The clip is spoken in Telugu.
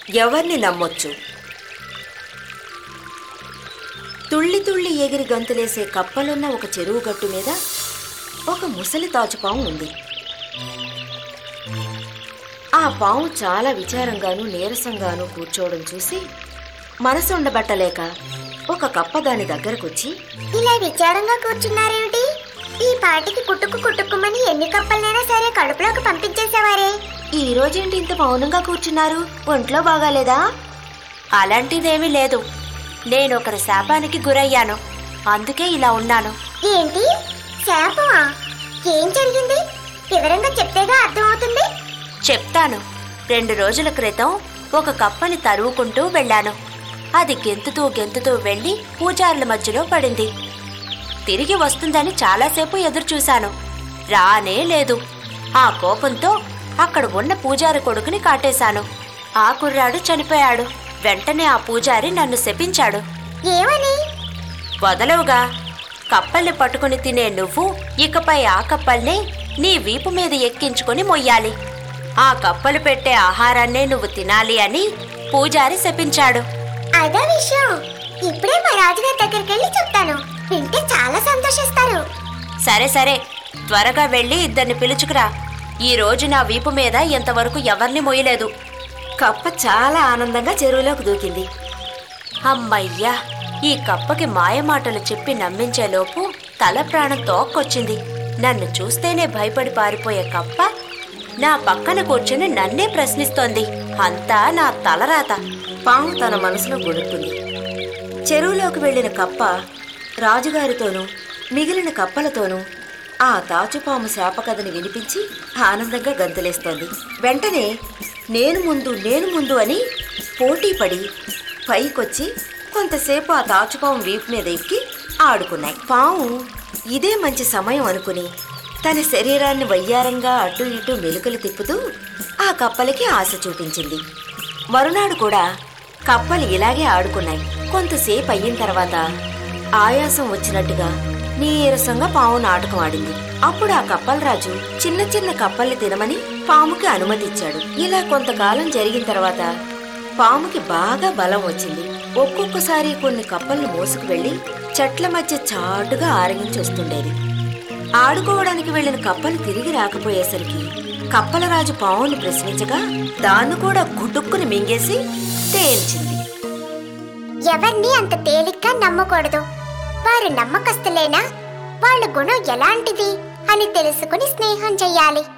ఎవరిని నమ్మొచ్చు తుళ్ళి తుళ్ళి ఎగిరి గంతులేసే కప్పలున్న ఒక చెరువు గట్టు మీద ఒక ముసలి తాచుపాము ఉంది ఆ పాము చాలా విచారంగాను నీరసంగాను కూర్చోవడం చూసి మనసు ఉండబట్టలేక ఒక కప్ప దాని దగ్గరకొచ్చి ఇలా విచారంగా కూర్చున్నారేమిటి ఈ పాటికి కుట్టుకు కుట్టుకుమని ఎన్ని కప్పలనైనా సరే కడుపులోకి పంపించేసేవారే ఈ రోజేంటి ఇంత మౌనంగా కూర్చున్నారు ఒంట్లో బాగాలేదా అలాంటిదేమీ లేదు నేను ఒకరి శాపానికి గురయ్యాను అందుకే ఇలా ఉన్నాను ఏంటి శాపమా ఏం జరిగింది వివరంగా చెప్తేగా అర్థమవుతుంది చెప్తాను రెండు రోజుల క్రితం ఒక కప్పని తరువుకుంటూ వెళ్ళాను అది గెంతుతూ గెంతుతూ వెళ్ళి పూజారుల మధ్యలో పడింది తిరిగి వస్తుందని చాలాసేపు ఎదురుచూశాను రానే లేదు ఆ కోపంతో అక్కడ ఉన్న పూజారి కొడుకుని కాటేశాను ఆ కుర్రాడు చనిపోయాడు వెంటనే ఆ పూజారి నన్ను శపించాడు ఏమని వదలవుగా కప్పల్ని పట్టుకుని తినే నువ్వు ఇకపై ఆ కప్పల్ని నీ వీపు మీద ఎక్కించుకొని మొయ్యాలి ఆ కప్పలు పెట్టే ఆహారాన్నే నువ్వు తినాలి అని పూజారి శపించాడు అదే విషయం ఇప్పుడే మా రాజుగారి దగ్గరికి వెళ్ళి చెప్తాను వింటే చాలా సంతోషిస్తారు సరే సరే త్వరగా వెళ్ళి ఇద్దరిని పిలుచుకురా ఈ రోజు నా వీపు మీద ఎంతవరకు ఎవరిని మొయ్యలేదు కప్ప చాలా ఆనందంగా చెరువులోకి దూకింది అమ్మయ్యా ఈ కప్పకి మాయమాటలు చెప్పి నమ్మించేలోపు తల ప్రాణం తోక్కొచ్చింది నన్ను చూస్తేనే భయపడి పారిపోయే కప్ప నా పక్కన కూర్చుని నన్నే ప్రశ్నిస్తోంది అంతా నా తలరాత పాము తన మనసులో గొడుక్కుంది చెరువులోకి వెళ్ళిన కప్ప రాజుగారితోనూ మిగిలిన కప్పలతోనూ ఆ తాచుపాము శాపకథని వినిపించి ఆనందంగా గంతులేస్తోంది వెంటనే నేను ముందు నేను ముందు అని పోటీ పడి పైకొచ్చి కొంతసేపు ఆ తాచుపాము వీపు మీద ఎక్కి ఆడుకున్నాయి పాము ఇదే మంచి సమయం అనుకుని తన శరీరాన్ని వయ్యారంగా అటు ఇటు మెలుకలు తిప్పుతూ ఆ కప్పలకి ఆశ చూపించింది మరునాడు కూడా కప్పలు ఇలాగే ఆడుకున్నాయి కొంతసేపు అయిన తర్వాత ఆయాసం వచ్చినట్టుగా నీరసంగా పాము నాటకం ఆడింది అప్పుడు ఆ కప్పల రాజు చిన్న చిన్న కప్పల్ని తినమని పాముకి అనుమతి ఇచ్చాడు ఇలా కొంతకాలం జరిగిన తర్వాత పాముకి బాగా బలం వచ్చింది ఒక్కొక్కసారి కొన్ని కప్పల్ని మోసుకు వెళ్లి చెట్ల మధ్య చాటుగా ఆరగించి వస్తుండేది ఆడుకోవడానికి వెళ్లిన కప్పలు తిరిగి రాకపోయేసరికి కప్పల రాజు పావుని ప్రశ్నించగా దాన్ని కూడా గుటుక్కుని మింగేసి తేల్చింది ఎవరిని అంత తేలిగ్గా నమ్మకూడదు వారు నమ్మకస్తులేనా వాళ్ళ గుణం ఎలాంటిది అని తెలుసుకుని స్నేహం చెయ్యాలి